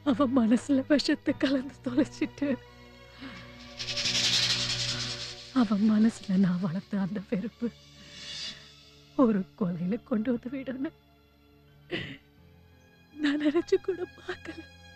அவன் மனசுல விஷத்தை கலந்து தொலைச்சிட்டு அவன் மனசுல நான் வளர்த்த அந்த வெறுப்பு ஒரு கொலையில கொண்டு வந்து விடணும் நான் நினைச்சு கூட பார்க்கல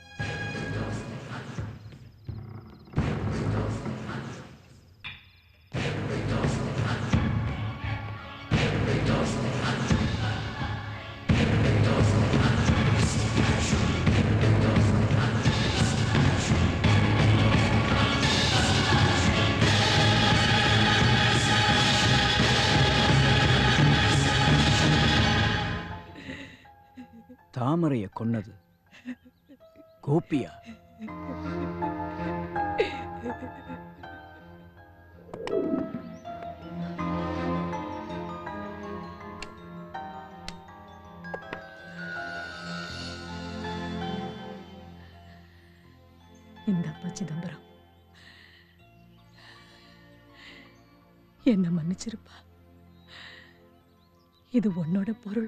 தாமரைய கொன்னது கோபியா இந்தப்பா சிதம்பரம் என்ன மன்னிச்சிருப்பா இது உன்னோட பொருள்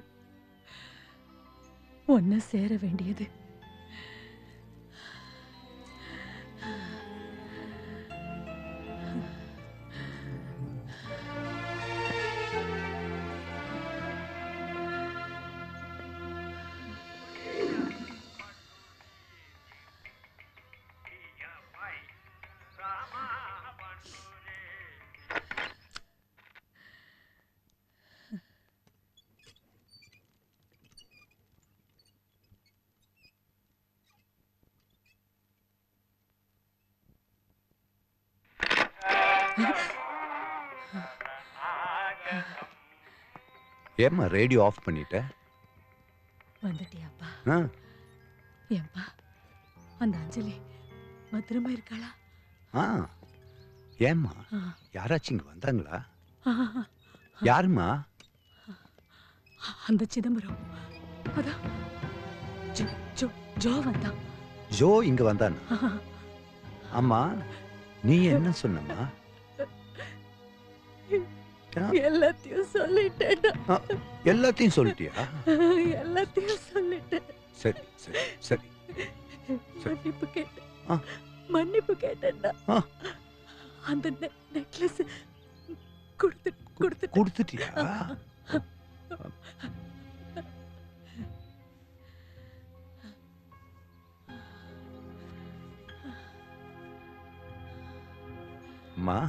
ஒன்ன சேர வேண்டியது ஏம்மா ரேடியோ ஆஃப் பண்ணிட்ட வந்துட்டியாப்பா ஆ ஏன்பா அந்த அஞ்சலி பத்திரமா இருக்காளா ஆ ஏம்மா ஆ, யாராச்சும் இங்க வந்தாங்களா ஆ, யாரும்மா அந்த சிதம்பரம் அதான் ஜோ ஜோ ஜோ வந்தான் ஜோ இங்க வந்தானா அம்மா நீ என்ன சொன்னம்மா ஆ, எல்லாத்தையும் சொல்லிட்டேன் ஆ, எல்லாத்தையும் சொல்லிட்டியா எல்லாத்தையும் சொல்லிட்டேன் சரி சரி சரி மன்னிப்பு கேட்டேன் ஆ. மன்னிப்பு கேட்டேன்டா ஆ. அந்த நெக்லஸ் கொடுத்து கொடுத்து கொடுத்துட்டியா அம்மா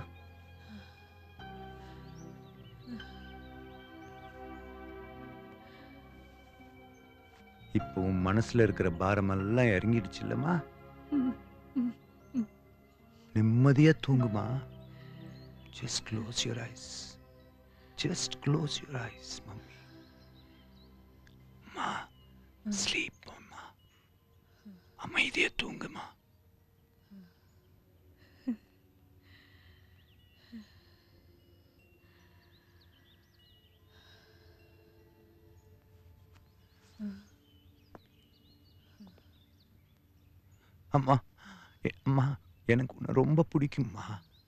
இப்போ உன் மனசுல இருக்கிற பாரமெல்லாம் இறங்கிடுச்சு இல்லம்மா ம், ம், ம். நிம்மதியா தூங்குமா just close your eyes just close your eyes mummy அம்மா ஸ்லீப் அம்மா அமைதியா தூங்குமா அம்மா எ- அம்மா எனக்கு உன்னை ரொம்ப பிடிக்கும்மா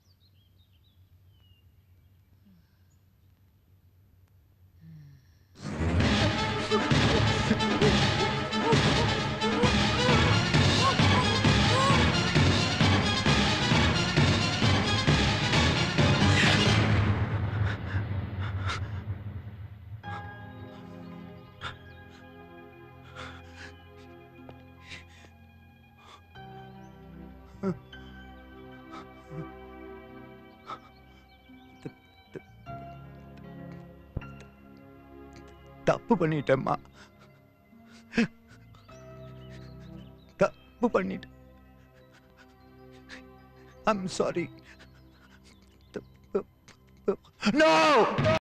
தப்பு பண்ணிட்டேம்மா தப்பு பண்ணிட்டேன் ஐம் சாரி நோ